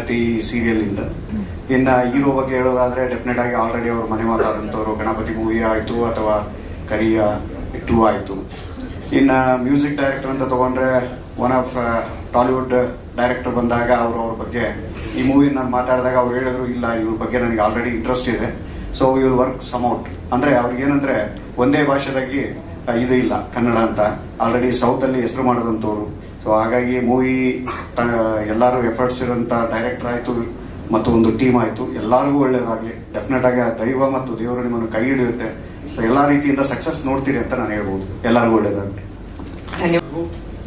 ಪ್ರತಿ ಸೀರಿಯಲ್ ಇಂದ ಇನ್ನ ಹೀರೋ ಬಗ್ಗೆ ಹೇಳೋದಾದ್ರೆ ಡೆಫಿನೆಟ್ ಆಗಿ ಆಲ್ರೆಡಿ ಅವ್ರ ಮನೆ ಮಾತಾದಂತವ್ರು ಗಣಪತಿ ಮೂವಿ ಆಯ್ತು ಅಥವಾ ಕರಿಯ ಟೂ ಆಯ್ತು ಇನ್ನ ಮ್ಯೂಸಿಕ್ ಡೈರೆಕ್ಟರ್ ಅಂತ ತಗೊಂಡ್ರೆ ಒನ್ ಆಫ್ ಟಾಲಿವುಡ್ ಡೈರೆಕ್ಟರ್ ಬಂದಾಗ ಅವರು ಅವ್ರ ಬಗ್ಗೆ ಈ ಮೂವಿ ನಾನು ಮಾತಾಡಿದಾಗ ಅವ್ರು ಹೇಳಿದ್ರು ಇಲ್ಲ ಇವ್ರ ಬಗ್ಗೆ ನನಗೆ ಆಲ್ರೆಡಿ ಇಂಟ್ರೆಸ್ಟ್ ಇದೆ ಸೊ ವಿಲ್ ವರ್ಕ್ ಸಮೌಟ್ ಅಂದ್ರೆ ಅವ್ರಿಗೆ ಏನಂದ್ರೆ ಒಂದೇ ಭಾಷೆದಾಗಿ ಆ, ಇದು ಇಲ್ಲ ಕನ್ನಡ ಅಂತ ಆಲ್ರೆಡಿ ಸೌತ್ ಅಲ್ಲಿ ಹೆಸರು ಮಾಡೋದಂತವ್ರು ಸೊ ಹಾಗಾಗಿ ಮೂವಿ ಎಲ್ಲರೂ ಎಫರ್ಟ್ಸ್ ಇರೋಂತ ಡೈರೆಕ್ಟರ್ ಆಯ್ತು ಮತ್ತು ಒಂದು ಟೀಮ್ ಆಯ್ತು ಎಲ್ಲರಿಗೂ ಒಳ್ಳೇದಾಗ್ಲಿ ಡೆಫಿನೆಟ್ ಆಗಿ ಆ ದೈವ ಮತ್ತು ದೇವರು ನಿಮ್ಮನ್ನು ಕೈ ಹಿಡಿಯುತ್ತೆ ಸೊ ಎಲ್ಲಾ ರೀತಿಯಿಂದ ಸಕ್ಸಸ್ ನೋಡ್ತೀರಿ ಅಂತ ನಾನು ಹೇಳ್ಬೋದು ಎಲ್ಲರಿಗೂ ಒಳ್ಳೇದಾಗ್ಲಿ ಧನ್ಯವಾದ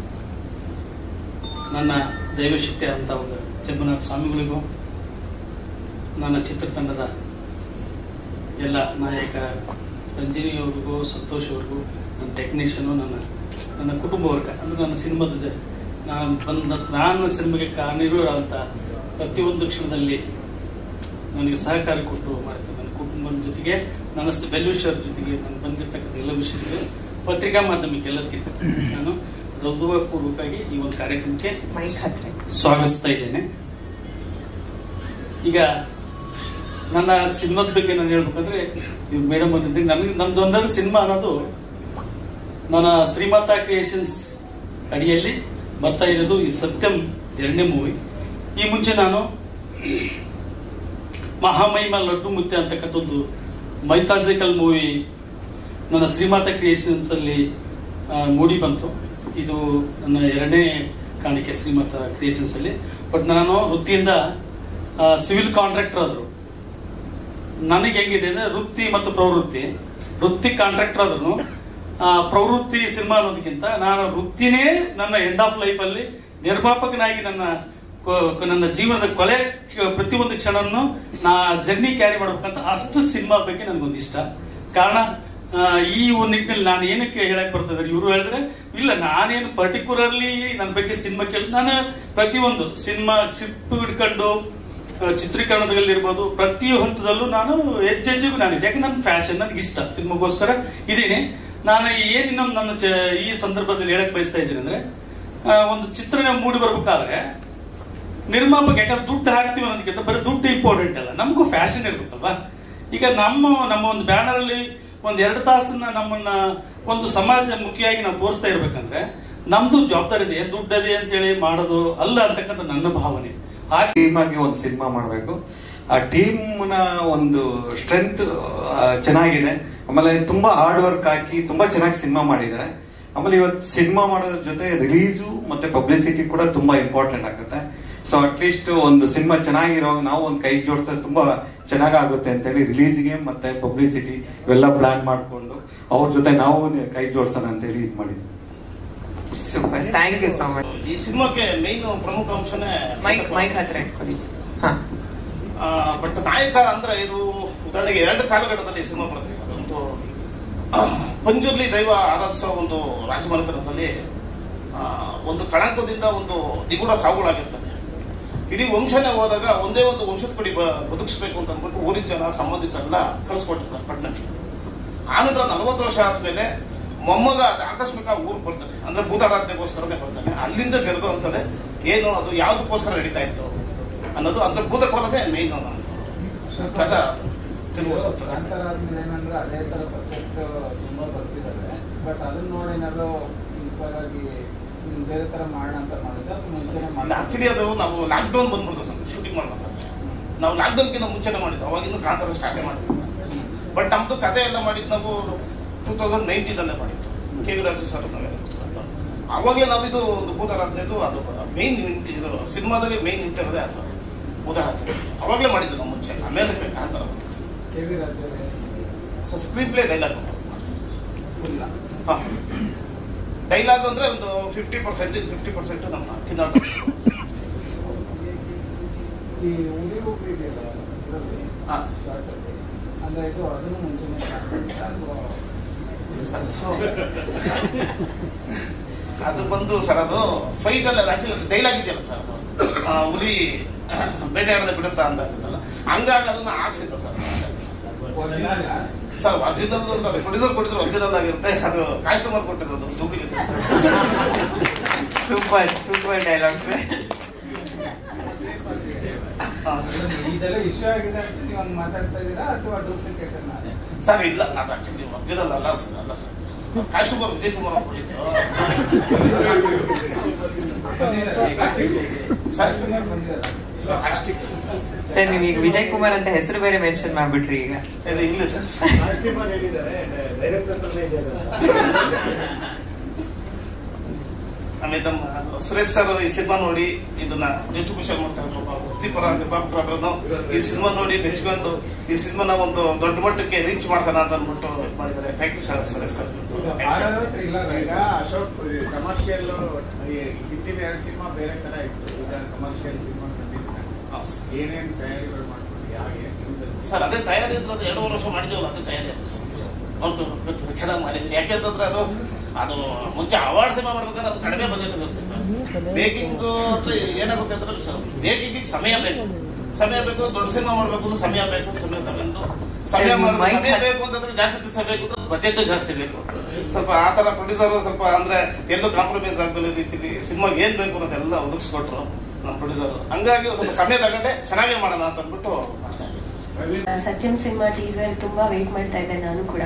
ನನ್ನ ದೈವಶಕ್ತಿ ಅಂತ ಒಂದು ಜಗನ್ನಾಥ ಸ್ವಾಮಿಗಳಿಗೂ ನನ್ನ ಚಿತ್ರತಂಡದ ಎಲ್ಲ ನಾಯಕ ರಂಜಿನಿ ಅವ್ರಿಗೂ ಸಂತೋಷ್ ಅವ್ರಿಗೂ ನನ್ನ ಟೆಕ್ನಿಷಿಯನು ನನ್ನ ನನ್ನ ಕುಟುಂಬ ವರ್ಗ ಅಂದ್ರೆ ನನ್ನ ಸಿನಿಮಾದ ಜ- ನಾನು ಬಂದ ನಾನು ಸಿನಿಮಾಗೆ ಕಾರಣೀರುವಂತ ಪ್ರತಿಯೊಂದು ಕ್ಷಣದಲ್ಲಿ ನನಗೆ ಸಹಕಾರ ಕೊಟ್ಟು ಮಾಡಿದ್ದು ನನ್ನ ಕುಟುಂಬದ ಜೊತೆಗೆ ನನ್ನ ಬೆಲ್ಯೂಷರ್ ಜೊತೆಗೆ ನಾನು ಬಂದಿರ್ತಕ್ಕಂಥ ಎಲ್ಲ ವಿಷಯಗಳು ಪತ್ರಿಕಾ ಮಾಧ್ಯಮಕ್ಕೆ ಎಲ್ಲದಕ್ಕಿಂತ ನಾನು ಹೃದಯಪೂರ್ವಕವಾಗಿ ಈ ಒಂದು ಕಾರ್ಯಕ್ರಮಕ್ಕೆ ಮೈಕ್ ಹತ್ರ ಸ್ವಾಗತಿಸ್ತಾ ಇದ್ದೇನೆ ಈಗ ನನ್ನ ಸಿನಿಮಾದ ಬಗ್ಗೆ ನಾನು ಹೇಳ್ಬೇಕಂದ್ರೆ ಇವ್ ಮೇಡಮ್ ಬಂದಿದ್ದೆ ನನಗೆ ನಮ್ದೊಂದರ ಸಿನಿಮಾ ಅನ್ನೋದು ನನ್ನ ಶ್ರೀಮಾತಾ ಕ್ರಿಯೇಷನ್ಸ್ ಅಡಿಯಲ್ಲಿ ಬರ್ತಾ ಇರೋದು ಈ ಸತ್ಯಂ ಎರಡನೇ ಮೂವಿ ಈ ಮುಂಚೆ ನಾನು ಮಹಾಮಹಿಮ ಲಡ್ಡು ಮುತ್ತೆ ಅಂತಕ್ಕಂಥ ಒಂದು ಮೈಥಾಸಿಕಲ್ ಮೂವಿ ನನ್ನ ಶ್ರೀಮಾತಾ ಕ್ರಿಯೇಷನ್ಸ್ ಅಲ್ಲಿ ಆ, ಮೂಡಿ ಬಂತು ಇದು ನನ್ನ ಎರಡನೇ ಕಾಣಿಕೆ ಶ್ರೀಮಾತಾ ಕ್ರಿಯೇಷನ್ಸ್ ಅಲ್ಲಿ ಬಟ್ ನಾನು ವೃತ್ತಿಯಿಂದ ಸಿವಿಲ್ ಕಾಂಟ್ರಾಕ್ಟರ್ ಆದ್ರು ನನಗೆ ಹೆಂಗಿದೆ ಅಂದ್ರೆ ವೃತ್ತಿ ಮತ್ತು ಪ್ರವೃತ್ತಿ ವೃತ್ತಿ ಕಾಂಟ್ರಾಕ್ಟರ್ ಆದ್ರೂ ಪ್ರವೃತ್ತಿ ಸಿನಿಮಾ ಅನ್ನೋದಕ್ಕಿಂತ ನಾನು ವೃತ್ತಿನೇ ನನ್ನ ಎಂಡ್ ಆಫ್ ಲೈಫ್ ಅಲ್ಲಿ ನಿರ್ಮಾಪಕನಾಗಿ ನನ್ನ ಕೊ- ಕೊ- ನನ್ನ ಜೀವನದ ಕೊಲೆ ಕ- ಪ್ರತಿಯೊಂದು ಕ್ಷಣವನ್ನು ನಾ ಜರ್ನಿ ಕ್ಯಾರಿ ಮಾಡ್ಬೇಕಂತ ಅಷ್ಟು ಸಿನಿಮಾ ಬಗ್ಗೆ ನನಗೊಂದು ಇಷ್ಟ ಕಾರಣ ಆ, ಈ ಒಂದು ನಿಟ್ಟಿನಲ್ಲಿ ನಾನು ಏನಕ್ಕೆ ಹೇಳಕ್ ಬರ್ತದೆ ಇವರು ಹೇಳಿದ್ರೆ ಇಲ್ಲ ನಾನೇನು ಪರ್ಟಿಕ್ಯುಲರ್ಲಿ ನನ್ನ ಬಗ್ಗೆ ಸಿನಿಮಾ ಕೇಳಿ ನಾನು ಪ್ರತಿಯೊಂದು ಸಿನಿಮಾ ಸಿಪ್ ಹಿಡ್ಕೊಂಡು ಆ, ಚಿತ್ರೀಕರಣದಲ್ಲಿರ್ಬೋದು ಪ್ರತಿ ಹಂತದಲ್ಲೂ ನಾನು ಹೆಜ್ಜೆಜ್ಜೆಗೂ ನಾನಿದೆ ಯಾಕೆ ನನ್ನ ಫ್ಯಾಷನ್ ನನಗೆ ಇಷ್ಟ ಸಿನಿಮಾಗೋಸ್ಕರ ಇದೀನಿ ನಾನು ಏನ್ ಇನ್ನೊಂದು ನನ್ನ ಚ- ಈ ಸಂದರ್ಭದಲ್ಲಿ ಹೇಳಕ್ ಬಯಸ್ತಾ ಇದ್ದೀನಿ ಅಂದ್ರೆ ಆ, ಒಂದು ಚಿತ್ರಣ ಮೂಡಿ ಬರ್ಬೇಕಾದ್ರೆ ನಿರ್ಮಾಪಕ ಯಾಕಂದ್ರೆ ದುಡ್ಡು ಹಾಕ್ತೀವಿ ಅನ್ನೋದಕ್ಕಿಂತ ಬರೀ ದುಡ್ಡು ಇಂಪಾರ್ಟೆಂಟ್ ಅಲ್ಲ ನಮಗೂ ಫ್ಯಾಷನ್ ಇರ್ಬೇಕಲ್ವಾ ಈಗ ನಮ್ಮ ನಮ್ಮ ಒಂದು ಬ್ಯಾನರ್ ಅಲ್ಲಿ ಒಂದ್ ಎರಡು ತಾಸನ್ನ ನಮ್ಮನ್ನ ಒಂದು ಸಮಾಜ ಮುಖಿಯಾಗಿ ನಾವು ತೋರಿಸ್ತಾ ಇರ್ಬೇಕಂದ್ರೆ ನಮ್ದು ಜವಾಬ್ದಾರಿ ಇದೆ ಏನ್ ದುಡ್ಡದೆ ಅಂತೇಳಿ ಮಾಡೋದು ಅಲ್ಲ ಅಂತಕ್ಕಂಥ ನನ್ನ ಭಾವನೆ ಹಾಗೆ ಟೀಮ್ ಆಗಿ ಒಂದು ಸಿನಿಮಾ ಮಾಡಬೇಕು ಆ ಟೀಮ್ ನ ಒಂದು ಸ್ಟ್ರೆಂತ್ ಚೆನ್ನಾಗಿದೆ ಆಮೇಲೆ ತುಂಬಾ ಹಾರ್ಡ್ ವರ್ಕ್ ಹಾಕಿ ತುಂಬಾ ಚೆನ್ನಾಗಿ ಸಿನಿಮಾ ಮಾಡಿದ್ದಾರೆ ಆಮೇಲೆ ಇವತ್ತು ಸಿನಿಮಾ ಮಾಡೋದ್ರ ಜೊತೆ ರಿಲೀಸು ಮತ್ತೆ ಪಬ್ಲಿಸಿಟಿ ಕೂಡ ತುಂಬಾ ಇಂಪಾರ್ಟೆಂಟ್ ಆಗುತ್ತೆ ಸೊ ಅಟ್ಲೀಸ್ಟ್ ಒಂದು ಸಿನಿಮಾ ಚೆನ್ನಾಗಿರೋ ನಾವು ಒಂದು ಕೈ ಜೋಡಿಸಿದ್ರೆ ತುಂಬಾ ಚೆನ್ನಾಗಾಗುತ್ತೆ ಅಂತೇಳಿ ರಿಲೀಸ್ಗೆ ಮತ್ತೆ ಪಬ್ಲಿಸಿಟಿ ಇವೆಲ್ಲ ಪ್ಲಾನ್ ಮಾಡ್ಕೊಂಡು ಅವ್ರ ಜೊತೆ ನಾವು ಕೈ ಜೋಡಿಸೋಣ ಅಂತೇಳಿ ಇದು ಮಾಡಿದ್ವಿ super thank you so much ಈ ಸಿನಿಮಾಕ್ಕೆ ಮೇನ್ ಪ್ರಮುಖ ಅಂಶನೇ ಮೈಕ್ ಮೈಕ್ ಹತ್ರ ಇಟ್ಕೊಳ್ಳಿ ಹಾ ಬಟ್ ನಾಯಕ ಅಂದ್ರೆ ಇದು ಉದಾಹರಣೆಗೆ ಎರಡು ಕಾಲಘಟ್ಟದಲ್ಲಿ ಸಿನಿಮಾ ಬರುತ್ತೆ ಸರ್ ಒಂದು ಪಂಜುರ್ಲಿ ದೈವ ಆರಾಧಿಸುವ ಒಂದು ರಾಜಮನೆತನದಲ್ಲಿ ಆ, ಒಂದು ಕಳಂಕದಿಂದ ಒಂದು ನಿಗೂಢ ಸಾವುಗಳಾಗಿರ್ತವೆ ಇಡೀ ವಂಶನೇ ಹೋದಾಗ ಒಂದೇ ಒಂದು ವಂಶದ ಕಡೆ ಬದುಕಿಸ್ಬೇಕು ಅಂತ ಅಂದ್ಬಿಟ್ಟು ಊರಿನ ಜನ ಸಂಬಂಧಿಕರೆಲ್ಲ ಕಳಿಸ್ಕೊಟ್ಟಿರ್ತಾರೆ ಪಟ್ಟಣಕ್ಕೆ ಆನಂತರ ನಲವತ್ತು ವರ್ಷ ಆದ್ಮೇಲೆ ಮೊಮ್ಮಗ ಅದು ಆಕಸ್ಮಿಕ ಊರಿಗೆ ಬರ್ತಾನೆ ಅಂದ್ರೆ ಭೂತಾರಾಧನೆಗೋಸ್ಕರನೇ ಬರ್ತಾನೆ ಅಲ್ಲಿಂದ ಜರುಗುವಂತದೆ ಏನು ಅದು ಯಾವ್ದಕ್ಕೋಸ್ಕರ ನಡೀತಾ ಇತ್ತು ಅನ್ನೋದು ಅಂದ್ರೆ ಭೂತ ಕೊಲದೇ ಮೇನ್ ಕಥಾ ಅದು. ತಿರುಗುವ ಸೂತ್ರ. ಅಂತರಾದ್ಮೇಲೆ ಏನಂದ್ರೆ ಅದೇ ತರ ಸಬ್ಜೆಕ್ಟ್ ತುಂಬಾ ಬರ್ತಿದ್ದಾರೆ ಬಟ್ ಅದನ್ನ ನೋಡಿ ಏನಾದ್ರು ಇನ್ಸ್ಪೈರ್ ಆಗಿ ಹ್ಮ್, ಬೇರೆ ತರ ಮಾಡೋಣ ಅಂತ ಮಾಡಿದ್ರೆ ಅದು ಮುಂಚೆನೆ ಇಲ್ಲ ಆಕ್ಚುಲಿ ಅದು ನಾವು ಲಾಕ್ಡೌನ್ ಬಂದ್ಬಿಡ್ತು ಸರ್ ಶೂಟಿಂಗ್ ಮಾಡ್ಬೇಕಾದ್ರೆ ನಾವು ಲಾಕ್ಡೌನ್ಗಿಂತ ಮುಂಚೆನೆ ಮಾಡಿದ್ದು ಅವಾಗಿನ್ನು ಕಾಂತಾರ ಸ್ಟಾರ್ಟೇ ಮಾಡಿದ್ವಿ ಬಟ್ ನಮ್ದು ಕತೆ ಎಲ್ಲ ಮಾಡಿದ್ದು ನಾವು ಟೂ ತೌಸಂಡ್ ನೈನ್ಟೀನ್ ಅಲ್ಲೇ ಮಾಡಿದ್ದು ಕೆ ವಿ ರಾಜು ಸರ್ ನಾವೆಲ್ಲ ಕೂತ್ಕೊಂಡು. ಅವಾಗಲೇ ನಾವು ಇದು ಒಂದು ಭೂತಾರಾಧನೆದು ಅದು ಮೇನ್ ಇದು ಸಿನಿಮಾದಲ್ಲಿ ಮೇನ್ ಇಂಟರ್ದೇ ಅದು ಭೂತಾರಾಧನೆ ಅವಾಗಲೇ ಮಾಡಿದ್ದು ನಾವು ಮುಂಚೆ ಆಮೇಲೆ Kantara K V Raja so screenplay dialogue full dialogue ಅಂದ್ರೆ ಒಂದು ಫಿಫ್ಟಿ ಪರ್ಸೆಂಟ್ ಫಿಫ್ಟಿ ಪರ್ಸೆಂಟ್ ನಮ್ಮ ಕಿನ್ನಾಟ ಈ ಉಡಿ ಉಪ್ಪು ಇದೆಯಲ್ಲ ಇದರಲ್ಲಿ ಹಾ. short ಅಲ್ಲಿ, ಅಂದ್ರೆ ಇದು ಅದನ್ನು ಮುಂಚೆನೆ ಮಾಡ್ಕೊಂಡ್ರಾ ಅಥವಾ ಅದು ಬಂದು ಸರ್ ಅದು ಫೈಟ್ ಅಲ್ಲ ಆಕ್ಚುಲಿ ಡೈಲಾಗ್ ಇದೆಯಲ್ಲ ಸರ್ ಅದು ಆ, ಹುಲಿ ಬೇಟೆಯಾಡದೆ ಬಿಡುತ್ತಾ ಅಂತ ಇರ್ತಲ್ಲ ಹಂಗಾಗಿ ಅದನ್ನ ಹಾಕ್ಸಿದ್ದು ಸರ್ original ಆ? ಸರ್ ಒರಿಜಿನಲ್ ಅದೇ ಪ್ರೊಡ್ಯೂಸರ್ ಕೊಟ್ಟಿದ್ರು ಒರಿಜಿನಲ್ ಆಗಿರುತ್ತೆ ಅದು ಕಸ್ಟಮರ್ ಕೊಟ್ಟಿರೋದು ಡೂಪ್ಲಿಕೇಟ್ ಸೂಪರ್ ಸೂಪರ್ ಡೈಲಾಗ್ಸ್ ಹಾ. ಇದೆಲ್ಲ ಇಶ್ಯೂ ಆಗಿದೆ ಅಂತ ನೀವು ಹಂಗ್ ಮಾತಾಡ್ತಾ ಇದ್ದೀರಾ ಅಥವಾ ಡೂಪ್ಲಿಕೇಶನ್ ಸರ್ ಇಲ್ಲ ಅದು ಆಕ್ಚುಲಿ ಒರಿಜಿನಲ್ ಅಲ್ಲ ಸರ್ ಅಲ್ಲ ಸರ್ ಕಾಸ್ಟ್ಯೂಮರ್ ವಿಜಯ್ ಕುಮಾರ್ ಅವ್ರು ಕೊಟ್ಟಿದ್ದು ಸರ್ ಸರ್ ಕಾಸ್ಟಿಕ್ ಸರ್ ನೀವು ಈಗ ವಿಜಯ್ ಕುಮಾರ್ ಅಂತ ಹೆಸರು ಬೇರೆ ಮೆನ್ಷನ್ ಮಾಡ್ಬಿಟ್ರಿ ಈಗ ಇದು ಇಂಗ್ಲಿಷ್ ಸರ್ ಆಮೇಲೆ ನಮ್ಮ ಸುರೇಶ್ ಸರ್ ಈ ಸಿನಿಮಾ ನೋಡಿ ಇದನ್ನ ಡಿಸ್ಟ್ರಿಬ್ಯೂಷನ್ ಮಾಡ್ತಾರೆ ಪಾಪ ವೃತ್ತಿಪರ ನಿರ್ಮಾಪಕರಾದ್ರೂ ಈ ಸಿನಿಮಾ ನೋಡಿ ಮೆಚ್ಕೊಂಡು ಈ ಸಿನಿಮಾನ ಒಂದು ದೊಡ್ಡ ಮಟ್ಟಕ್ಕೆ ರೀಚ್ ಮಾಡ್ಸೋಣ ಅಂತ ಅಂದ್ಬಿಟ್ಟು ಇದ್ ಮಾಡಿದ್ದಾರೆ thank you sir Suresh sir ಈಗ ಅಶೋಕ್ ಕಮರ್ಷಿಯಲ್ ಹಿಂದಿನ ಎರಡು ಸಿನಿಮಾ ಬೇರೆ ತರ ಇತ್ತು ಈಗ ಕಮರ್ಷಿಯಲ್ ಸಿನಿಮಾ ಏನೇನ್ ತಯಾರಿಗಳು ಮಾಡ್ಕೊಂಡು ಹಾಗೆ ಸರ್ ಅದೇ ತಯಾರಿ ಇದ್ರೆ ಅದು ಎರಡು ವರ್ಷ ಮಾಡಿದೀವಲ್ಲ ಅದೇ ತಯಾರಿ ಅದು ಸರ್ ಅವ್ರು ಚೆನ್ನಾಗಿ ಮಾಡಿದ್ವಿ ಯಾಕೆಂತಂದ್ರೆ ಅದು ಅದು ಮುಂಚೆ ಅವಾರ್ಡ್ ಸಿನಿಮಾ ಮಾಡ್ಬೇಕಾದ್ರೆ ಅದು ಕಡಿಮೆ ಬಜೆಟ್ ಇರುತ್ತೆ ಸರ್ ಬೇಕಿಂಗ್ ಅಂದ್ರೆ ಏನಾಗುತ್ತೆ ಅಂದ್ರೆ ಸರ್ ಬೇಕಿಂಗ್ ಸಮಯ ಬೇಕು ಸಮಯ ಬೇಕು ದೊಡ್ಡ ಸಿನಿಮಾ ಮಾಡ್ಬೇಕು ಅಂದ್ರೆ ಸಮಯ ಬೇಕು ಸಮಯ ತಗೊಂಡು ಸಮಯ ಸರ್, ಮಾಡೋದು ಮೈಕ್ ಸಮಯ ಹತ್- ಬೇಕು ಅಂತಂದ್ರೆ ಜಾಸ್ತಿ ದಿವಸ ಬೇಕು ಅಂದ್ರೆ ಬಜೆಟ್ ಜಾಸ್ತಿ ಬೇಕು ಸ್ವಲ್ಪ ಆ ತರ ಪ್ರೊಡ್ಯೂಸರ್ ಸ್ವಲ್ಪ ಅಂದ್ರೆ ಎಲ್ಲೂ ಕಾಂಪ್ರಮೈಸ್ ಆಗ್ತದೆ ರೀತಿಲಿ ಸಿನಿಮಾಗೆ ಏನ್ ಬೇಕು ಅನ್ನೋದೆಲ್ಲ ಒದಗಿಸ್ಕೊಟ್ರು ನಮ್ಮ ಪ್ರೊಡ್ಯೂಸರ್ ಹಂಗಾಗಿ ಸ್ವಲ್ಪ ಸಮಯ ತಗೊಂಡೆ ಚೆನ್ನಾಗೇ ಮಾಡೋಣ ಅಂತ ಅಂದ್ಬಿಟ್ಟು ಮಾಡ್ತಾ ಇದ್ದೀವಿ ಸರ್ ಸತ್ಯಂ ಸಿನಿಮಾ ಟೀಸರ್ ತುಂಬಾ ವೇಟ್ ಮಾಡ್ತಾ ಇದ್ದೆ ನಾನು ಕೂಡ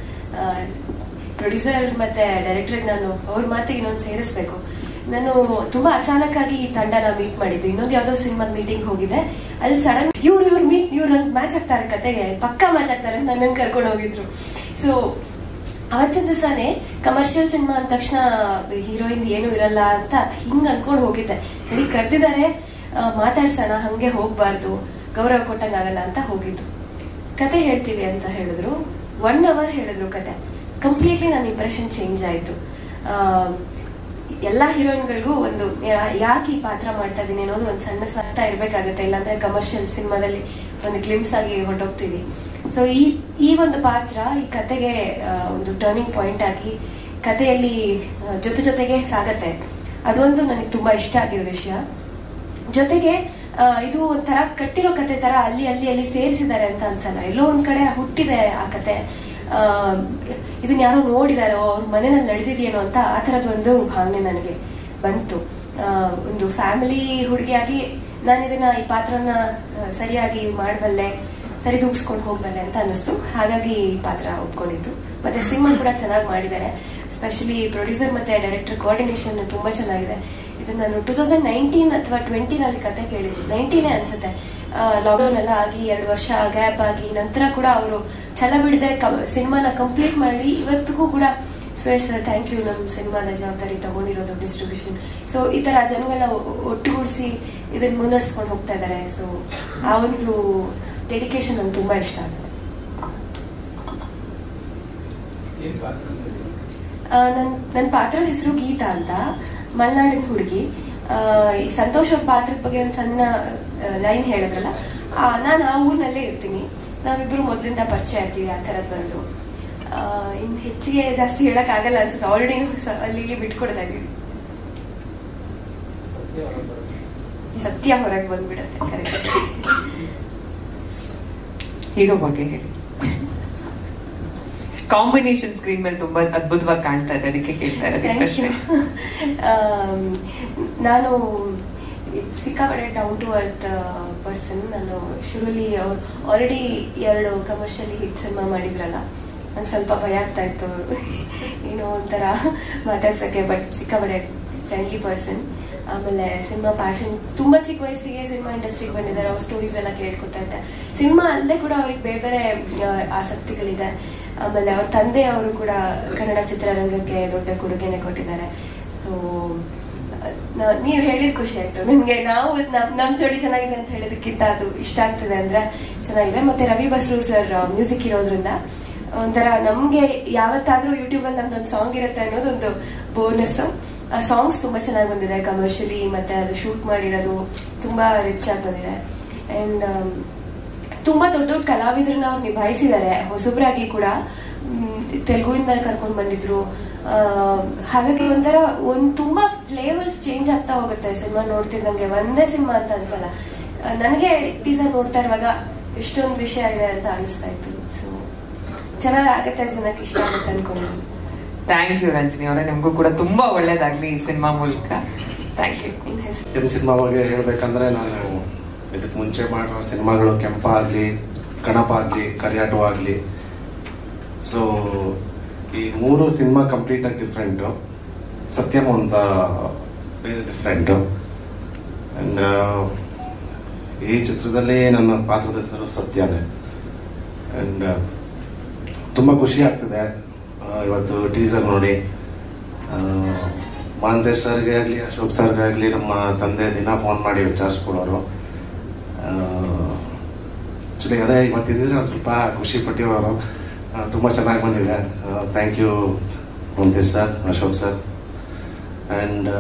ಪ್ರೊಡ್ಯೂಸರ್ ಮತ್ತೆ ಡೈರೆಕ್ಟರ್ ನಾನು ಅವ್ರ ಮಾತಿಗೆ ಇನ್ನೊಂದು ಸೇರಿಸ್ಬೇಕು ನಾನು ತುಂಬಾ ಅಚಾನಕ್ ಆಗಿ ಈ ತಂಡನ ಮೀಟ್ ಮಾಡಿದ್ದು ಇನ್ನೊಂದು ಯಾವ್ದೋ ಸಿನಿಮಾದ ಮೀಟಿಂಗ್ ಹೋಗಿದ್ದೆ ಅಲ್ಲಿ ಸಡನ್ ಇವ್ರು ಇವ್ರು ಮೀಟ್ ಇವ್ರು ಮ್ಯಾಚ್ ಆಗ್ತಾರೆ ಕತೆಗೆ ಪಕ್ಕಾ ಮ್ಯಾಚ್ ಆಗ್ತಾರೆ ಅಂತ ನನ್ನನ್ನು ಕರ್ಕೊಂಡು ಹೋಗಿದ್ರು ಸೊ ಅವತ್ತಿನ ದಿವಸನೇ ಕಮರ್ಷಿಯಲ್ ಸಿನಿಮಾ ಅಂದ ತಕ್ಷಣ ಹೀರೋಯಿನ್ ಏನು ಇರಲ್ಲ ಅಂತ ಹಿಂಗ್ ಅನ್ಕೊಂಡು ಹೋಗಿದ್ದೆ ಸರಿ ಕರ್ದಿದ್ದಾರೆ ಆ, ಮಾತಾಡ್ಸೋಣ ಹಂಗೆ ಹೋಗ್ಬಾರ್ದು ಗೌರವ ಕೊಟ್ಟಂಗಾಗಲ್ಲ ಅಂತ ಹೋಗಿದ್ದು ಕತೆ ಹೇಳ್ತೀವಿ ಅಂತ ಹೇಳಿದ್ರು ಒನ್ ಅವರ್ ಹೇಳಿದ್ರು ಕತೆ ಕಂಪ್ಲೀಟ್ಲಿ ನನ್ನ ಇಂಪ್ರೆಷನ್ ಚೇಂಜ್ ಆಯ್ತು ಆ, ಎಲ್ಲಾ ಹೀರೋಯಿನ್ಗಳಿಗೂ ಒಂದು ಯಾ- ಯಾಕೆ ಈ ಪಾತ್ರ ಮಾಡ್ತಾ ಇದೀನಿ ಅನ್ನೋದು ಒಂದು ಸಣ್ಣ ಸ್ವಾರ್ಥ ಇರ್ಬೇಕಾಗತ್ತೆ ಇಲ್ಲಾಂದ್ರೆ ಕಮರ್ಷಿಯಲ್ ಸಿನಿಮಾದಲ್ಲಿ ಒಂದು ಗ್ಲಿಮ್ಸ್ ಆಗಿ ಹೊರಟೋಗ್ತೀವಿ ಸೊ ಈ ಈ ಒಂದು ಪಾತ್ರ ಈ ಕತೆಗೆ ಆ, ಒಂದು ಟರ್ನಿಂಗ್ ಪಾಯಿಂಟ್ ಆಗಿ ಕಥೆಯಲ್ಲಿ ಆ, ಜೊತೆ ಜೊತೆಗೆ ಸಾಗತ್ತೆ ಅದೊಂದು ನನಗೆ ತುಂಬಾ ಇಷ್ಟ ಆಗಿರೋ ವಿಷಯ ಜೊತೆಗೆ ಆ, ಇದು ಒಂಥರ ಕಟ್ಟಿರೋ ಕತೆ ತರ ಅಲ್ಲಿ ಅಲ್ಲಿ ಅಲ್ಲಿ ಸೇರಿಸಿದ್ದಾರೆ ಅಂತ ಅನ್ಸಲ್ಲ ಎಲ್ಲೋ ಒಂದ್ ಕಡೆ ಹುಟ್ಟಿದೆ ಆ ಕತೆ ಆ, ಇದನ್ನ ಯಾರೋ ನೋಡಿದಾರೋ ಅವ್ರ ಮನೆಯಲ್ಲಿ ನಡೆದಿದೆಯೇನೋ ಅಂತ ಆ ತರದ ಒಂದು ಭಾವನೆ ನನಗೆ ಬಂತು ಆ, ಒಂದು ಫ್ಯಾಮಿಲಿ ಹುಡುಗಿಯಾಗಿ ನಾನು ಇದನ್ನ ಈ ಪಾತ್ರನ ಆ, ಸರಿಯಾಗಿ ಮಾಡಬಲ್ಲೆ ಸರಿದೂಗಿಸ್ಕೊಂಡು ಹೋಗ್ಬಲ್ಲೆ ಅಂತ ಅನಿಸ್ತು ಹಾಗಾಗಿ ಈ ಪಾತ್ರ ಒಪ್ಕೊಂಡಿದ್ದು ಮತ್ತೆ ಸಿನಿಮಾ ಕೂಡ ಚೆನ್ನಾಗಿ ಮಾಡಿದ್ದಾರೆ ಸ್ಪೆಷಲಿ ಪ್ರೊಡ್ಯೂಸರ್ ಮತ್ತೆ ಡೈರೆಕ್ಟರ್ ಕೋಆರ್ಡಿನೇಷನ್ ತುಂಬಾ ಚೆನ್ನಾಗಿದೆ ಇದು ನಾನು ಟೂ ತೌಸಂಡ್ ನೈನ್ಟೀನ್ ಅಥವಾ ಟ್ವೆಂಟಿನಲ್ಲಿ ಕತೆ ಕೇಳಿದ್ದು ನೈನ್ಟೀನೇ ಅನ್ಸುತ್ತೆ ಲಾಕ್ಡೌನ್ ಎಲ್ಲ ಆಗಿ ಎರಡು ವರ್ಷ ಗ್ಯಾಪ್ ಆಗಿ ನಂತರ ಕೂಡ ಅವರು ಛಲ ಬಿಡದೆ ಸಿನಿಮಾನ ಕಂಪ್ಲೀಟ್ ಮಾಡಿ ಇವತ್ತಿಗೂ ಕೂಡ ಸುರೇಶ್ ಸರ್ ಥ್ಯಾಂಕ್ ಯು ನಮ್ಮ ಸಿನಿಮಾದ ಜವಾಬ್ದಾರಿ ತಗೊಂಡಿರೋದು ಡಿಸ್ಟ್ರಿಬ್ಯೂಷನ್ ಸೊ ಈ ತರ ಜನಗಳನ್ನ ಒ- ಒಟ್ಟುಗೂಡಿಸಿ ಇದನ್ನ ಮುನ್ನಡೆಸ್ಕೊಂಡು ಹೋಗ್ತಾ ಇದ್ದಾರೆ ಸೊ ಆ ಒಂದು ಡೆಡಿಕೇಶನ್ ನಂಗೆ ತುಂಬಾ ಇಷ್ಟ ಆಗುತ್ತೆ ಏನ್ ಪಾತ್ರ ನನ್ ನನ್ನ ಪಾತ್ರದ ಹೆಸರು ಗೀತಾ ಅಂತ ಮಲೆನಾಡಿನ ಹುಡುಗಿ ಈ ಸಂತೋಷ್ ಅವ್ರ ಪಾತ್ರದ ಬಗ್ಗೆ ಒಂದು ಸಣ್ಣ ಲೈನ್ ಹೇಳಿದ್ರಲ್ಲ ನಾನು ಆ ಊರಿನಲ್ಲೇ ಇರ್ತೀನಿ ನಾವಿಬ್ರು ಮೊದಲಿಂದ ಪರಿಚಯ ಇರ್ತೀವಿ ಆ ಥರದ್ ಬಂದು ಆ, ಇನ್ ಹೆಚ್ಚಿಗೆ ಜಾಸ್ತಿ ಹೇಳಕ್ ಆಗಲ್ಲ ಅನ್ಸುತ್ತೆ ಆಲ್ರೆಡಿ ಅಲ್ಲಿ ಇಲ್ಲಿ ಬಿಟ್ಕೊಡ್ತಾ ಇದೀವಿ ಸತ್ಯ ಹೊರಬರೋದು. ಸತ್ಯ ಹೊರಗೆ ಬಂದ್ಬಿಡತ್ತೆ ಕರೆಕ್ಟ್ ಹೀರೋ ಬಗ್ಗೆ ಹೇಳಿ ಕಾಂಬಿನೇಷನ್ ಸ್ಕ್ರೀನ್ ಮೇಲೆ ತುಂಬಾ ಅದ್ಭುತವಾಗಿ ಕಾಣ್ತಾ ಇದೆ ಅದಕ್ಕೆ ಕೇಳ್ತಾ ಇರೋದು ಈ ಥ್ಯಾಂಕ್ ಯು ಪ್ರಶ್ನೆ ನಾನು ಸಿಕ್ಕಾಪಟ್ಟೆ ಡೌನ್ ಟು ಅರ್ತ್ ಪರ್ಸನ್ ನಾನು ಶುರುಲಿ ಅವ್ರು ಆಲ್ರೆಡಿ ಎರಡು ಕಮರ್ಷಿಯಲಿ ಹಿಟ್ ಸಿನಿಮಾ ಮಾಡಿದ್ರಲ್ಲ ಒಂದ್ ಸ್ವಲ್ಪ ಭಯ ಆಗ್ತಾ ಇತ್ತು ಏನೋ ಒಂಥರ ಮಾತಾಡ್ಸಕ್ಕೆ ಬಟ್ ಸಿಕ್ಕಾಪಟ್ಟೆ ಫ್ರೆಂಡ್ಲಿ ಪರ್ಸನ್ ಆಮೇಲೆ ಸಿನಿಮಾ ಪ್ಯಾಷನ್ ತುಂಬಾ ಚಿಕ್ಕ ವಯಸ್ಸಿಗೆ ಸಿನಿಮಾ ಇಂಡಸ್ಟ್ರಿಗೆ ಬಂದಿದ್ದಾರೆ ಅವ್ರ ಸ್ಟೋರೀಸ್ ಎಲ್ಲ ಕೇಳ್ಕೊತಾ ಇದ್ದೆ ಸಿನಿಮಾ ಅಲ್ಲದೆ ಕೂಡ ಅವ್ರಿಗೆ ಬೇರೆ ಬೇರೆ ಆ, ಆಸಕ್ತಿಗಳಿದೆ ಆಮೇಲೆ ಅವ್ರ ತಂದೆ ಅವರು ಕೂಡ ಕನ್ನಡ ಚಿತ್ರರಂಗಕ್ಕೆ ದೊಡ್ಡ ಕೊಡುಗೆನೆ ಕೊಟ್ಟಿದ್ದಾರೆ ಸೊ ನೀವ್ ಹೇಳಿದ್ ಖುಷಿ ಆಯ್ತು ನಿಮ್ಗೆ ನಾವು ನಮ್ ನಮ್ ಜೋಡಿ ಚೆನ್ನಾಗಿದೆ ಅಂತ ಹೇಳೋದಕ್ಕಿಂತ ಅದು ಇಷ್ಟ ಆಗ್ತದೆ ಅಂದ್ರೆ ಚೆನ್ನಾಗಿದೆ ಮತ್ತೆ ರವಿ ಬಸ್ರೂರ್ ಸರ್ ಮ್ಯೂಸಿಕ್ ಇರೋದ್ರಿಂದ ಒಂಥರ ನಮ್ಗೆ ಯಾವತ್ತಾದ್ರೂ ಯೂಟ್ಯೂಬ್ ಅಲ್ಲಿ ನಮ್ದೊಂದು ಸಾಂಗ್ ಇರುತ್ತೆ ಅನ್ನೋದೊಂದು ಬೋನಸ್ ಆ ಸಾಂಗ್ಸ್ ತುಂಬಾ ಚೆನ್ನಾಗಿ ಬಂದಿದೆ ಕಮರ್ಷಿಯಲಿ ಮತ್ತೆ ಅದು ಶೂಟ್ ಮಾಡಿರೋದು ತುಂಬಾ ರಿಚ್ ಆಗಿ ಬಂದಿದೆ ಅಂಡ್ ತುಂಬಾ ದೊಡ್ಡ ದೊಡ್ಡ ಕಲಾವಿದ್ರನ್ನ ಅವ್ರು ನಿಭಾಯಿಸಿದ್ದಾರೆ ಹೊಸಬ್ರಾಗಿ ಕೂಡ ಮ್, ತೆಲುಗುವಿಂದ ಕರ್ಕೊಂಡ್ ಬಂದಿದ್ರು ಆ, ಹಾಗಾಗಿ ಒಂಥರ ಒಂದ್ ತುಂಬಾ ಫ್ಲೇವರ್ಸ್ ಚೇಂಜ್ ಆಗ್ತಾ ಹೋಗುತ್ತೆ ಸಿನಿಮಾ ನೋಡ್ತಿದ್ದಂಗೆ ಒಂದೇ ಸಿನಿಮಾ ಅಂತ ಅನ್ಸಲ್ಲ ಆ, ನನಗೆ ಟೀಸರ್ ನೋಡ್ತಾ ಇರುವಾಗ ಎಷ್ಟೊಂದು ವಿಷಯ ಇದೆ ಅಂತ ಅನಿಸ್ತಾ ಇತ್ತು ಸೊ ಚೆನ್ನಾಗ್ ಆಗತ್ತೆ ಜನಕ್ಕೆ ಇಷ್ಟ ಆಗುತ್ತೆ ಅನ್ಕೊಂಡಿದ್ದೀನಿ ಥ್ಯಾಂಕ್ ಯು ರಂಜನಿ ಅವರೇ ನಿಮ್ಗೂ ಕೂಡ ತುಂಬಾ ಒಳ್ಳೇದಾಗ್ಲಿ ಈ ಸಿನಿಮಾ ಮೂಲಕ ಥ್ಯಾಂಕ್ ಯು ನಿಮ್ ಹೆಸರು ಸತ್ಯಂ ಸಿನಿಮಾ ಬಗ್ಗೆ ಹೇಳ್ಬೇಕಂದ್ರೆ ನಾನು ಇದಕ್ಕೆ ಮುಂಚೆ ಮಾಡಿರೋ ಸಿನಿಮಾಗಳು ಕೆಂಪ ಆಗಲಿ ಗಣಪ ಆಗಲಿ ಕರಿಯಾಟು ಆಗಲಿ ಸೊ ಈ ಮೂರು ಸಿನಿಮಾ ಕಂಪ್ಲೀಟ್ ಆಗಿ ಡಿಫ್ರೆಂಟು ಸತ್ಯಂ ಅಂತ ಬೇರೆ ಡಿಫ್ರೆಂಟು ಅಂಡ್ ಈ ಚಿತ್ರದಲ್ಲಿ ನನ್ನ ಪಾತ್ರದ ಹೆಸರು ಸತ್ಯನೇ ಅಂಡ್ ತುಂಬ ಖುಷಿ ಆಗ್ತಿದೆ ಆ, ಇವತ್ತು ಟೀಸರ್ ನೋಡಿ ಆ, ಮಹಾಂತೇಶ್ ಸರ್ಗೆ ಆಗಲಿ ಅಶೋಕ್ ಸರ್ಗೆ ಆಗಲಿ ನಮ್ಮ ತಂದೆ ದಿನ ಫೋನ್ ಮಾಡಿ ವಿಚಾರಿಸ್ಕೊಳ್ಳೋರು ಆಕ್ಚುಲಿ ಅದೇ ಇವತ್ತಿದ್ರೆ ಒಂದು ಸ್ವಲ್ಪ ಖುಷಿ ಪಟ್ಟಿರೋರು ಆ, ತುಂಬ ಚೆನ್ನಾಗಿ ಬಂದಿದೆ thank you Mahantesh sir Ashok sir and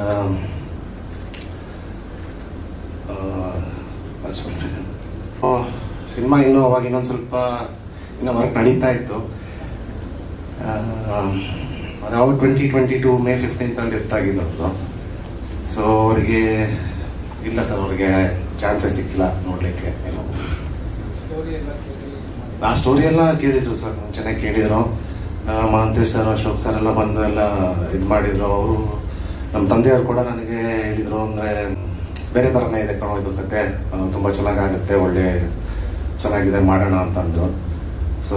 ಸಿನಿಮಾ ಇನ್ನೂ ಅವಾಗ ಇನ್ನೊಂದು ಸ್ವಲ್ಪ ಇನ್ನೂ ವರ್ಕ್ ನಡೀತಾ ಇತ್ತು ಆ, ಅದು ಅವಾಗ twenty twenty two May fifteenth ಅಲ್ಲಿ ಡೆತ್ ಆಗಿದ್ದು ಸೊ ಅವರಿಗೆ ಇಲ್ಲ ಸರ್ ಅವ್ರಿಗೆ ಚಾನ್ಸಸ್ ಸಿಕ್ಕಿಲ್ಲ ನೋಡ್ಲಿಕ್ಕೆ ಏನೋ ಆ ಸ್ಟೋರಿ ಎಲ್ಲ ಕೇಳಿದ್ರು ಸರ್ ಚೆನ್ನಾಗಿ ಕೇಳಿದ್ರು ಆ, ಮಹಾಂತೇಶ್ ಸರ್ ಅಶೋಕ್ ಸರ್ ಎಲ್ಲ ಬಂದು ಎಲ್ಲ ಇದು ಮಾಡಿದ್ರು ಅವರು ನಮ್ಮ ತಂದೆಯವರು ಕೂಡ ನನಗೆ ಹೇಳಿದ್ರು ಅಂದ್ರೆ ಬೇರೆ ಥರನೇ ಇದೆ ಕಣೋ ಇದು ಕತೆ ಆ, ತುಂಬಾ ಚೆನ್ನಾಗಾಗುತ್ತೆ ಒಳ್ಳೆ ಚೆನ್ನಾಗಿದೆ ಮಾಡೋಣ ಅಂತಂದ್ರು ಸೊ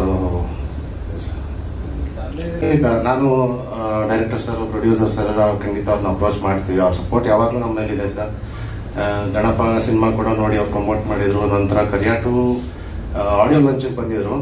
ನಾನು ಡೈರೆಕ್ಟರ್ ಸರ್ ಪ್ರೊಡ್ಯೂಸರ್ ಸರ್ ಅವ್ರು ಖಂಡಿತ ಅವ್ರನ್ನ ಅಪ್ರೋಚ್ ಮಾಡ್ತೀವಿ ಅವ್ರ ಸಪೋರ್ಟ್ ಯಾವಾಗಲೂ ನಮ್ಮ ಮೇಲಿದೆ ಸರ್ ಆ, ಗಣಪ ಸಿನಿಮಾ ಕೂಡ ನೋಡಿ ಅವ್ರು ಪ್ರಮೋಟ್ ಮಾಡಿದ್ರು ನಂತರ ಕರಿಯಾಟು ಆಡಿಯೋ ಲಾಂಚಿಗೆ ಬಂದಿದ್ರು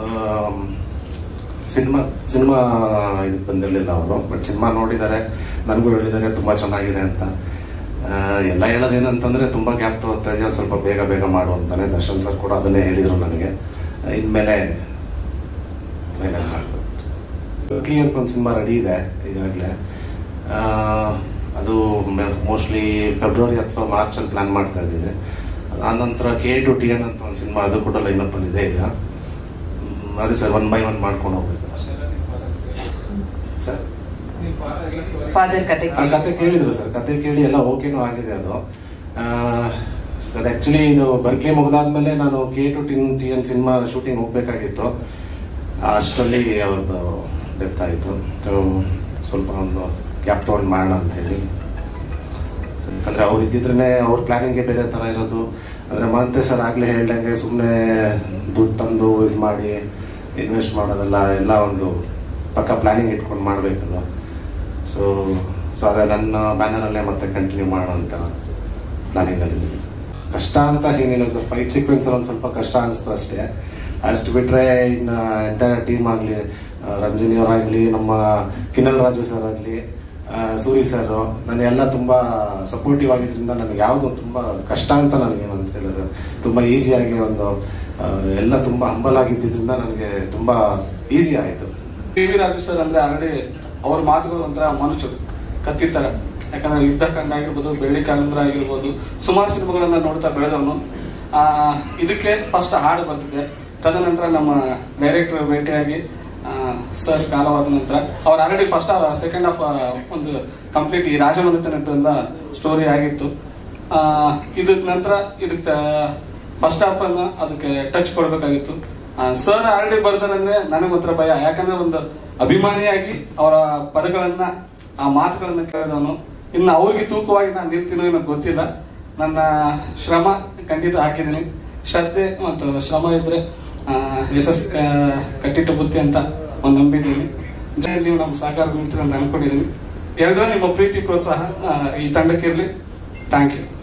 ಸಿನಿಮಾ ಸಿನಿಮಾ ಇದಕ್ಕೆ ಬಂದಿರಲಿಲ್ಲ ಅವರು ಬಟ್ ಸಿನಿಮಾ ನೋಡಿದ್ದಾರೆ ನನಗೂ ಹೇಳಿದ್ದಾರೆ ತುಂಬಾ ಚೆನ್ನಾಗಿದೆ ಅಂತ ಆ, ಎಲ್ಲ ಹೇಳೋದೇನಂತಂದ್ರೆ ತುಂಬಾ ಗ್ಯಾಪ್ ತಗೋತಾ ಇದೆಯಾ ಸ್ವಲ್ಪ ಬೇಗ ಬೇಗ ಮಾಡು ಅಂತಾನೆ ದರ್ಶನ್ ಸರ್ ಕೂಡ ಅದನ್ನೇ ಹೇಳಿದ್ರು ನನಗೆ ಇನ್ಮೇಲೆ ಮೇಲೆ ಮಾಡ್ಬೋದು ಕ್ಲಿಯರ್ ಅಂತ ಒಂದು ಸಿನಿಮಾ ರೆಡಿ ಇದೆ ಈಗಾಗಲೇ ಅದು ಮೋಸ್ಟ್ಲಿ ಫೆಬ್ರವರಿ ಅಥವಾ ಮಾರ್ಚ್ ಅಲ್ಲಿ ಪ್ಲಾನ್ ಮಾಡ್ತಾ ಇದ್ದೀವಿ ಆ ನಂತರ ಕೆ ಟು ಟಿ ಎನ್ ಅಂತ ಒಂದು ಸಿನಿಮಾ ಅದು ಕೂಡ ಲೈನ್ ಅಪ್ ಇದೆ ಈಗ ಹ್ಮ್, ಅದೇ ಸರ್ ಒನ್ ಬೈ ಒನ್ ಮಾಡ್ಕೊಂಡು ಹೋಗ್ಬೇಕು ಸರ್ ಫಾದರ್ ಕತೆ ಆ ಕತೆ ಕೇಳಿದ್ರು ಸರ್ ಕತೆ ಕೇಳಿ ಎಲ್ಲ ಓಕೆನೂ ಆಗಿದೆ ಅದು ಆ, ಸರ್ ಆಕ್ಚುಲಿ ಇದು ಬರ್ಕ್ಲಿ ಮುಗಿದಾದ್ಮೇಲೆ ನಾನು ಕೆ ಟು ಟಿನ್ ಟಿ ಎನ್ ಸಿನಿಮಾ ಶೂಟಿಂಗ್ ಹೋಗ್ಬೇಕಾಗಿತ್ತು ಅಷ್ಟರಲ್ಲಿ ಅವ್ರದ್ದು ಡೆತ್ ಆಯಿತು ಸೊ ಸ್ವಲ್ಪ ಒಂದು ಗ್ಯಾಪ್ ತೊಗೊಂಡು ಮಾಡೋಣ ಅಂತ ಹೇಳಿ ಯಾಕಂದ್ರೆ ಅವ್ರು ಇದ್ದಿದ್ರೆ ಅವ್ರ ಪ್ಲಾನಿಂಗ್ಗೆ ಬೇರೆ ತರ ಇರೋದು ಅಂದ್ರೆ ಮತ್ತೆ ಸರ್ ಆಗ್ಲೇ ಹೇಳ್ದಂಗೆ ಸುಮ್ಮನೆ ದುಡ್ಡು ತಂದು ಇದು ಮಾಡಿ ಇನ್ವೆಸ್ಟ್ ಮಾಡೋದೆಲ್ಲ ಎಲ್ಲ ಒಂದು ಪಕ್ಕ ಪ್ಲಾನಿಂಗ್ ಇಟ್ಕೊಂಡು ಮಾಡ್ಬೇಕಲ್ಲ ಸೊ ಸೊ ಅದೇ ನನ್ನ ಬ್ಯಾನರಲ್ಲೇ ಮತ್ತೆ ಕಂಟಿನ್ಯೂ ಮಾಡೋಣ ಅಂತ ಪ್ಲಾನಿಂಗ್ ಅಲ್ಲಿ ಕಷ್ಟ ಅಂತ ಏನಿಲ್ಲ ಸರ್ ಫೈಟ್ ಸೀಕ್ವೆನ್ಸ್ ಒಂದು ಸ್ವಲ್ಪ ಕಷ್ಟ ಅನಿಸ್ತು ಅಷ್ಟೇ ಅಷ್ಟು ಬಿಟ್ರೆ ಇನ್ನ ಎಂಟೈರ್ ಟೀಮ್ ಆಗಲಿ ರಂಜನಿ ಅವರಾಗ್ಲಿ ನಮ್ಮ ಕಿನ್ನಲ್ ರಾಜು ಸರ್ ಆಗಲಿ ಸೂರಿ ಸರ್ ನನಗೆಲ್ಲ ತುಂಬಾ ಸಪೋರ್ಟಿವ್ ಆಗಿದ್ರಿಂದ ನನಗೆ ಯಾವುದು ತುಂಬಾ ಕಷ್ಟ ಅಂತ ನನಗೇನು ಅನಿಸಿಲ್ಲ ಸರ್ ತುಂಬಾ ಈಸಿಯಾಗಿ ಒಂದು ಆ, ಎಲ್ಲ ತುಂಬಾ ಹಂಬಲ್ ಆಗಿದ್ದರಿಂದ ನನಗೆ ತುಂಬಾ ಈಸಿ ಆಯಿತು ಪಿ ವಿ ರಾಜು ಸರ್ ಅಂದ್ರೆ ಆಲ್ರೆಡಿ ಅವ್ರ ಮಾತುಗಳು ಒಂಥರ ಮನುಷ್ಯರು ಕತ್ತಿತ್ತರ ಯಾಕಂದ್ರೆ ಯುದ್ಧ ಕಂಡ ಆಗಿರ್ಬೋದು ಬೆಳ್ಳಿ ಕಾಲಂಬರ ಆಗಿರ್ಬೋದು ಸುಮಾರು ಸಿನಿಮಾಗಳನ್ನ ನೋಡ್ತಾ ಬೆಳೆದವನು ಆ, ಇದಕ್ಕೆ ಫಸ್ಟ್ ಹಾಡು ಬರ್ತಿದೆ ತದನಂತರ ನಮ್ಮ ಡೈರೆಕ್ಟರ್ ಭೇಟಿಯಾಗಿ ಸರ್ ಕಾಲವಾದ ನಂತರ ಅವ್ರು ಆಲ್ರೆಡಿ ಫಸ್ಟ್ ಸೆಕೆಂಡ್ ಹಾಫ್ ಒಂದು ಕಂಪ್ಲೀಟ್ ಈ ರಾಜಮನೆತನದ ಸ್ಟೋರಿ ಆಗಿತ್ತು ಆ, ಇದಕ್ ನಂತರ ಇದಕ್ಕೆ ಫಸ್ಟ್ ಹಾಫ್ ಅನ್ನ ಅದಕ್ಕೆ ಟಚ್ ಕೊಡ್ಬೇಕಾಗಿತ್ತು ಸರ್ ಆಲ್ರೆಡಿ ಬರ್ದಾರಂದ್ರೆ ನನಗೆ ಒಂಥರ ಭಯ ಯಾಕಂದ್ರೆ ಒಂದು ಅಭಿಮಾನಿಯಾಗಿ ಅವರ ಪದಗಳನ್ನ ಆ ಮಾತುಗಳನ್ನ ಕೇಳಿದವನು ಇನ್ನು ಅವ್ರಿಗೆ ತೂಕವಾಗಿ ನಾನು ನಿಲ್ತೀನೋ ಏನೋ ಗೊತ್ತಿಲ್ಲ ನನ್ನ ಶ್ರಮ ಖಂಡಿತ ಹಾಕಿದ್ದೀನಿ ಶ್ರದ್ಧೆ ಮತ್ತು ಶ್ರಮ ಇದ್ರೆ ಆ, ಯಶಸ್ ಆ, ಕಟ್ಟಿಟ್ಟು ಬುತ್ತಿ ಅಂತ ಒಂದು ನಂಬಿದ್ದೀನಿ ಜೊತೆಲಿ ನೀವು ನಮ್ಗೆ ಸಹಕಾರ ನೀಡ್ತೀರಿ ಅಂತ ಅನ್ಕೊಂಡಿದ್ದೀನಿ ಎಲ್ಲರೂ ನಿಮ್ಮ ಪ್ರೀತಿ ಪ್ರೋತ್ಸಾಹ ಆ, ಈ ತಂಡಕ್ಕಿರ್ಲಿ ಥ್ಯಾಂಕ್ ಯು